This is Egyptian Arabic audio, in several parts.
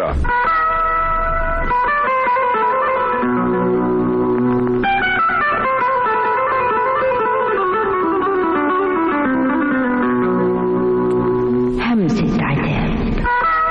همسة عتاب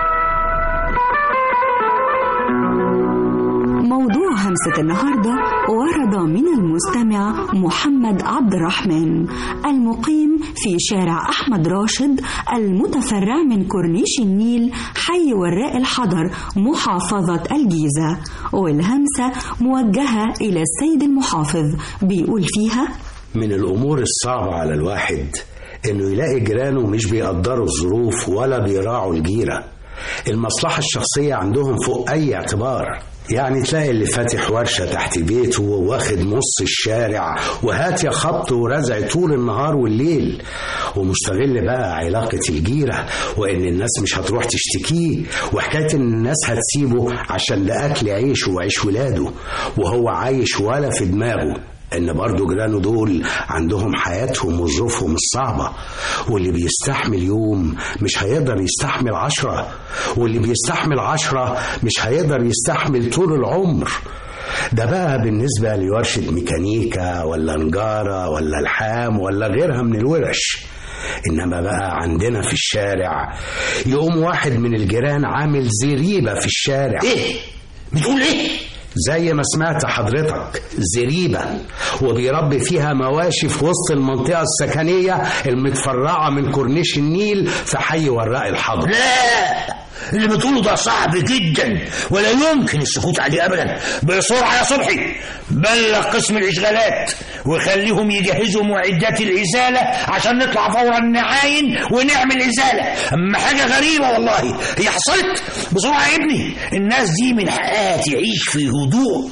موضوع همسة النهاردة ورد من المستمع محمد عبد الرحمن المقيم في شارع أحمد راشد المتفرع من كورنيش النيل حي وراء الحضر محافظة الجيزة والهمسة موجهة إلى السيد المحافظ بيقول فيها من الأمور الصعبة على الواحد إنه يلاقي جيرانه مش بيقدروا الظروف ولا بيراعوا الجيرة المصلحة الشخصية عندهم فوق أي اعتبار يعني تلاقي اللي فاتح ورشة تحت بيته واخد نص الشارع وهات يا خبط ورزع طول النهار والليل ومستغل بقى علاقة الجيرة وإن الناس مش هتروح تشتكيه وحكاية إن الناس هتسيبه عشان ده أكل عيشه وعيش ولاده وهو عايش ولا في دماغه ان برضه جيرانه دول عندهم حياتهم وظروفهم الصعبة واللي بيستحمل يوم مش هيقدر يستحمل عشرة واللي بيستحمل عشرة مش هيقدر يستحمل طول العمر ده بقى بالنسبة لورشة ميكانيكا ولا نجارة ولا الحام ولا غيرها من الورش إنما بقى عندنا في الشارع يقوم واحد من الجيران عامل زريبة في الشارع ايه بتقول ايه زي ما سمعت حضرتك زريبة وبيربي فيها مواشي في وسط المنطقة السكنية المتفرعة من كورنيش النيل في حي وراء الحضر لا اللي بتقوله ده صعب جدا ولا يمكن السكوت عليه ابدا بسرعه يا صبحي بلغ قسم الاشغالات وخليهم يجهزوا معدات الازاله عشان نطلع فورا نعاين ونعمل ازاله اما حاجه غريبه والله هي حصلت بسرعه يا ابني الناس دي من حقها تعيش في هدوء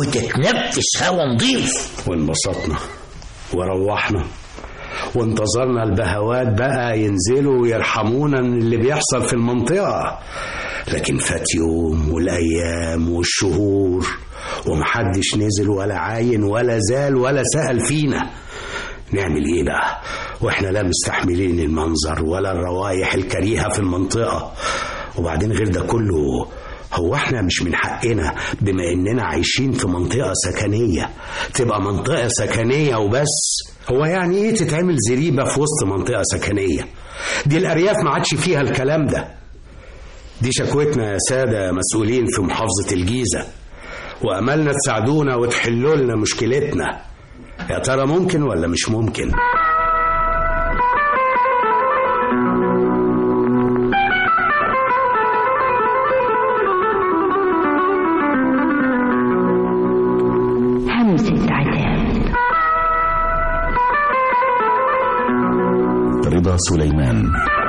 وتتنفس هوا نظيف وانبسطنا وروحنا وانتظرنا البهوات بقى ينزلوا ويرحمونا من اللي بيحصل في المنطقة لكن فات يوم والأيام والشهور ومحدش نزل ولا عاين ولا زال ولا سأل فينا نعمل ايه بقى واحنا لا مستحملين المنظر ولا الروايح الكريهة في المنطقة وبعدين غير ده كله هو احنا مش من حقنا بما اننا عايشين في منطقة سكنية تبقى منطقة سكنية وبس هو يعني ايه تتعمل زريبة في وسط منطقة سكنية دي الأرياف ما عادش فيها الكلام ده دي شكوتنا يا سادة مسؤولين في محافظة الجيزة وأملنا تساعدونا وتحلوا لنا مشكلتنا يا ترى ممكن ولا مش ممكن همسة عتاب رضا سليمان